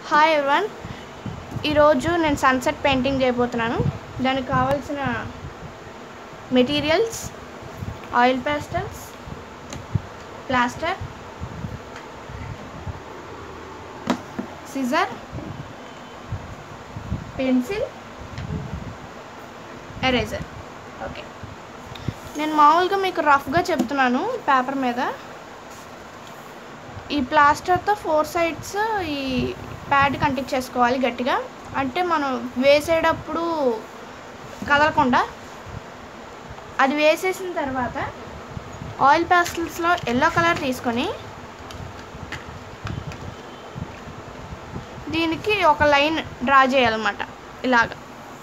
Hi everyone ఈరోజు నేను sunset painting చేయబోతున్నాను దానికి కావాల్సిన materials oil pastels plaster scissor pencil eraser okay నేను మామూలుగా మీకు రఫ్గా చెప్తున్నాను పేపర్ మీద ఈ ప్లాస్టర్తో ఫోర్ సైడ్స్ ఈ ప్యాడ్ కంటిక్ చేసుకోవాలి గట్టిగా అంటే మనం వేసేటప్పుడు కదలకుండా అది వేసేసిన తర్వాత ఆయిల్ ప్యాస్టల్స్లో ఎల్లో కలర్ తీసుకొని దీనికి ఒక లైన్ డ్రా చేయాలన్నమాట ఇలాగ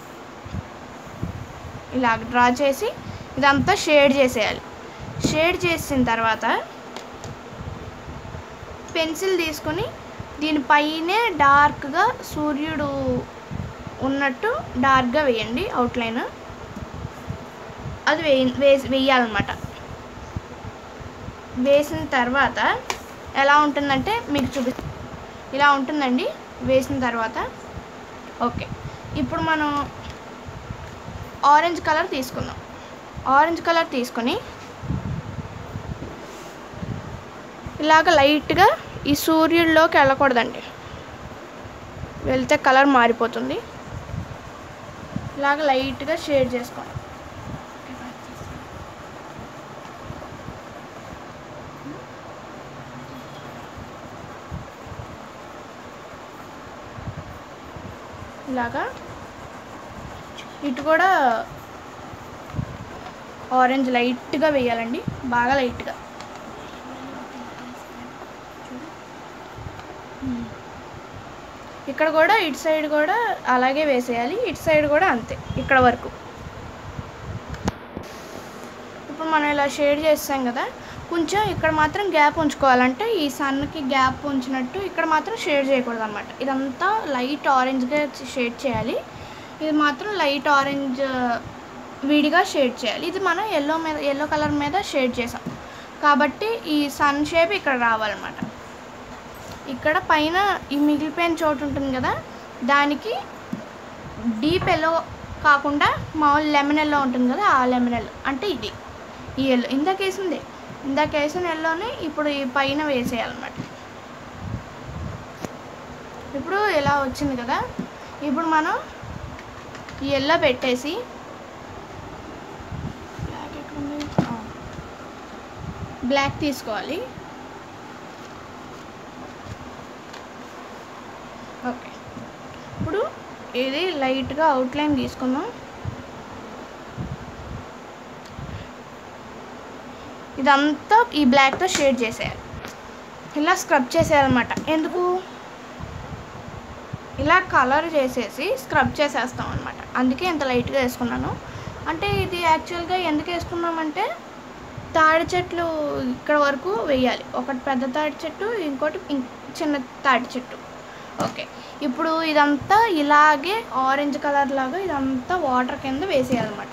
ఇలాగ డ్రా చేసి ఇదంతా షేడ్ చేసేయాలి షేడ్ చేసిన తర్వాత పెన్సిల్ తీసుకొని దీనిపైనే డార్క్గా సూర్యుడు ఉన్నట్టు డార్క్గా వేయండి అవుట్లైన్ అది వేయి వేసి వేయాలన్నమాట వేసిన తర్వాత ఎలా ఉంటుందంటే మీకు చూపి ఇలా ఉంటుందండి వేసిన తర్వాత ఓకే ఇప్పుడు మనం ఆరెంజ్ కలర్ తీసుకుందాం ఆరెంజ్ కలర్ తీసుకొని ఇలాగ లైట్గా ఈ సూర్యుడిలోకి వెళ్ళకూడదండి వెళ్తే కలర్ మారిపోతుంది ఇలాగ లైట్గా షేడ్ చేసుకోండి ఇలాగా ఇటు కూడా ఆరెంజ్ లైట్గా వేయాలండి బాగా లైట్గా ఇక్కడ కూడా ఇటు సైడ్ కూడా అలాగే వేసేయాలి ఇటు సైడ్ కూడా అంతే ఇక్కడ వరకు ఇప్పుడు మనం ఇలా షేడ్ చేస్తాం కదా కొంచెం ఇక్కడ మాత్రం గ్యాప్ ఉంచుకోవాలంటే ఈ సన్కి గ్యాప్ ఉంచినట్టు ఇక్కడ మాత్రం షేడ్ చేయకూడదు అనమాట ఇదంతా లైట్ ఆరెంజ్గా షేడ్ చేయాలి ఇది మాత్రం లైట్ ఆరెంజ్ విడిగా షేడ్ చేయాలి ఇది మనం ఎల్లో మీద ఎల్లో కలర్ మీద షేడ్ చేసాం కాబట్టి ఈ సన్ షేప్ ఇక్కడ రావాలన్నమాట ఇక్కడ పైన ఈ మిగిలిపోయిన చోటు ఉంటుంది కదా దానికి డీప్ ఎల్లో కాకుండా మామూలు లెమన్ ఎల్లో ఉంటుంది కదా ఆ లెమన్ ఎల్లో అంటే ఇది ఈ ఎల్లో ఇందాక వేసింది ఇందాక వేసిన ఎల్లోని ఇప్పుడు ఈ పైన వేసేయాలన్నమాట ఇప్పుడు ఇలా వచ్చింది కదా ఇప్పుడు మనం ఈ ఎల్లో పెట్టేసి బ్లాక్ ఎక్కడుంది? ఆ. బ్లాక్ తీసుకోవాలి ఓకే ఇప్పుడు ఇది లైట్గా అవుట్లైన్ తీసుకుందాం ఇదంతా ఈ బ్లాక్తో షేడ్ చేసేయాలి ఇలా స్క్రబ్ చేసేయాలన్నమాట ఎందుకు ఇలా కలర్ చేసేసి స్క్రబ్ చేసేస్తాం అనమాట అందుకే ఇంత లైట్గా వేసుకున్నాను అంటే ఇది యాక్చువల్గా ఎందుకు వేసుకున్నామంటే తాడి చెట్లు ఇక్కడ వరకు వేయాలి ఒకటి పెద్ద తాడి చెట్టు ఇంకోటి ఇం- చిన్న తాడి చెట్టు ఓకే ఇప్పుడు ఇదంతా ఇలాగే ఆరెంజ్ కలర్ లాగా ఇదంతా వాటర్ కింద వేసేయాలన్నమాట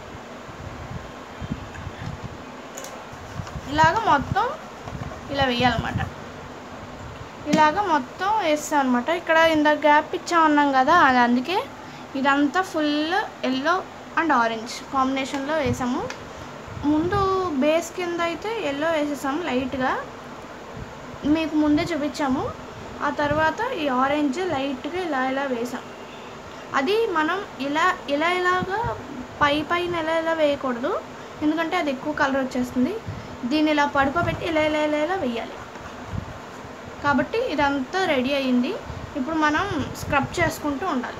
ఇలాగ మొత్తం ఇలా వేయాలన్నమాట ఇలాగ మొత్తం వేస్తాం అనమాట ఇక్కడ ఇంత గ్యాప్ ఇచ్చామన్నాం కదా అది అందుకే ఇదంతా ఫుల్ ఎల్లో అండ్ ఆరెంజ్ కాంబినేషన్లో వేసాము ముందు బేస్ కింద అయితే ఎల్లో వేసేసాము లైట్గా మీకు ముందే చూపించాము ఆ తర్వాత ఈ ఆరెంజ్ లైట్గా ఇలా ఇలా వేసాం అది మనం ఇలా ఇలా ఇలాగా పై పైన ఇలా ఇలా వేయకూడదు ఎందుకంటే అది ఎక్కువ కలర్ వచ్చేస్తుంది దీన్ని ఇలా పడుకోబెట్టి ఇలా ఇలా ఇలా ఇలా వేయాలి కాబట్టి ఇదంతా రెడీ అయ్యింది ఇప్పుడు మనం స్క్రబ్ చేసుకుంటూ ఉండాలి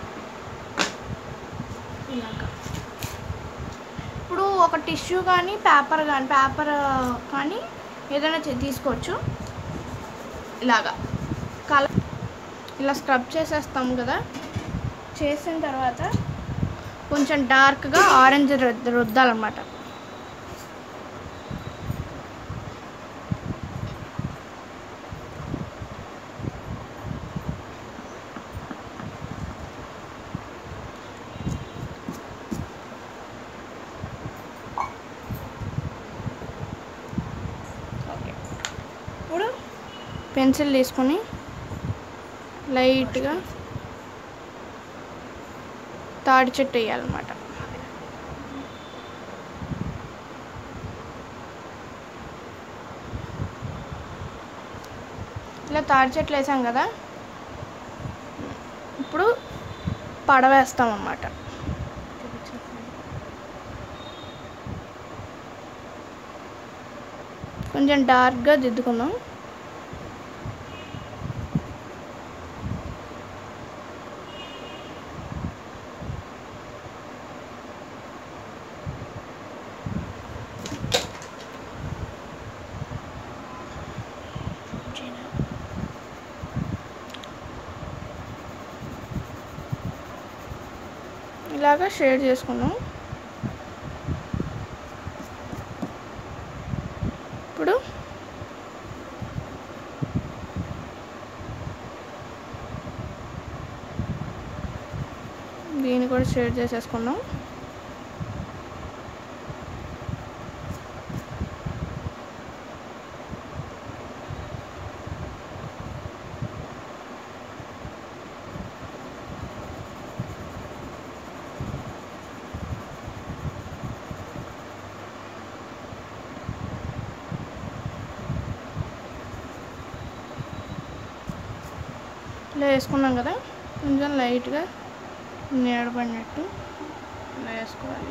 ఇలాగా ఇప్పుడు ఒక టిష్యూ కానీ పేపర్ కానీ పేపర్ కానీ ఏదైనా చే- తీసుకోవచ్చు ఇలాగా కలర్ ఇలా స్క్రబ్ చేసేస్తాం కదా చేసిన తర్వాత కొంచెం డార్క్గా ఆరెంజ్ రుద్ద రుద్దాలన్నమాట ఓకే ఇప్పుడు పెన్సిల్ తీసుకొని లైట్గా తాడి చెట్టు వేయాలన్నమాట ఇలా తాడి చెట్లు వేసాం కదా ఇప్పుడు పడవేస్తాం అన్నమాట కొంచెం డార్క్గా దిద్దుకుందాం ఇలాగా షేర్ చేసుకున్నాం ఇప్పుడు దీన్ని కూడా షేర్ చేసేసుకున్నాం ఇలా వేసుకున్నాం కదా కొంచెం లైట్గా నీడ పడినట్టు ఇలా వేసుకోవాలి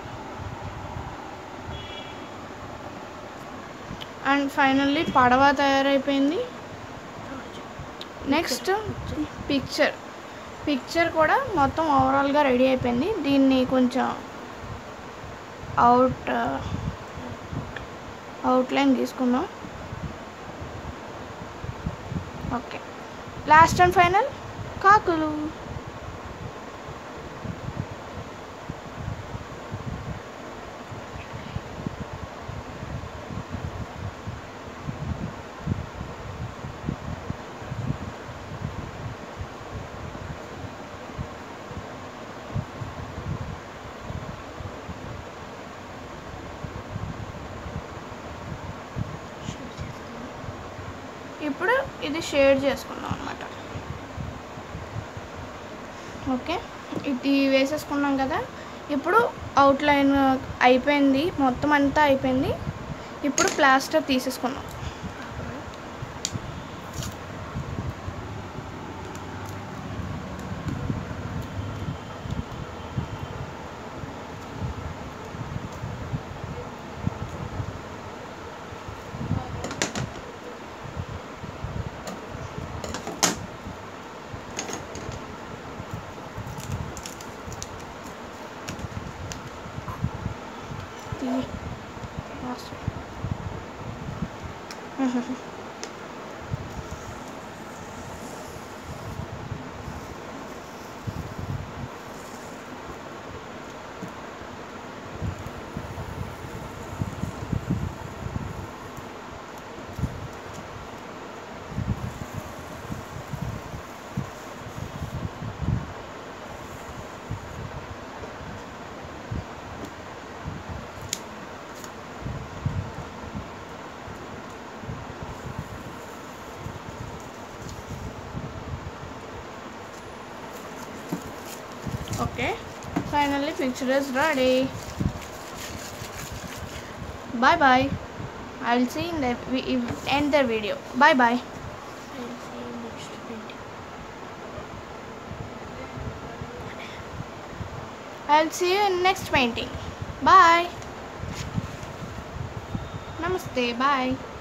అండ్ ఫైనల్లీ పడవ తయారైపోయింది నెక్స్ట్ పిక్చర్ పిక్చర్ కూడా మొత్తం ఓవరాల్గా రెడీ అయిపోయింది దీన్ని కొంచెం అవుట్ అవుట్లైన్ తీసుకుందాం ఓకే లాస్ట్ అండ్ ఫైనల్ కాకులు ఇప్పుడు ఇది షేడ్ చేసుకుందాం అనమాట ఓకే ఇది వేసేసుకున్నాం కదా ఇప్పుడు అవుట్లైన్ అయిపోయింది మొత్తం అంతా అయిపోయింది ఇప్పుడు ప్లాస్టర్ తీసేసుకున్నాం తీయి. Plaster. Okay, finally picture is ready. Bye bye. I'll see in the we end the video. Bye bye. I'll see you next video. I'll see you in next painting. Bye. Namaste. Bye.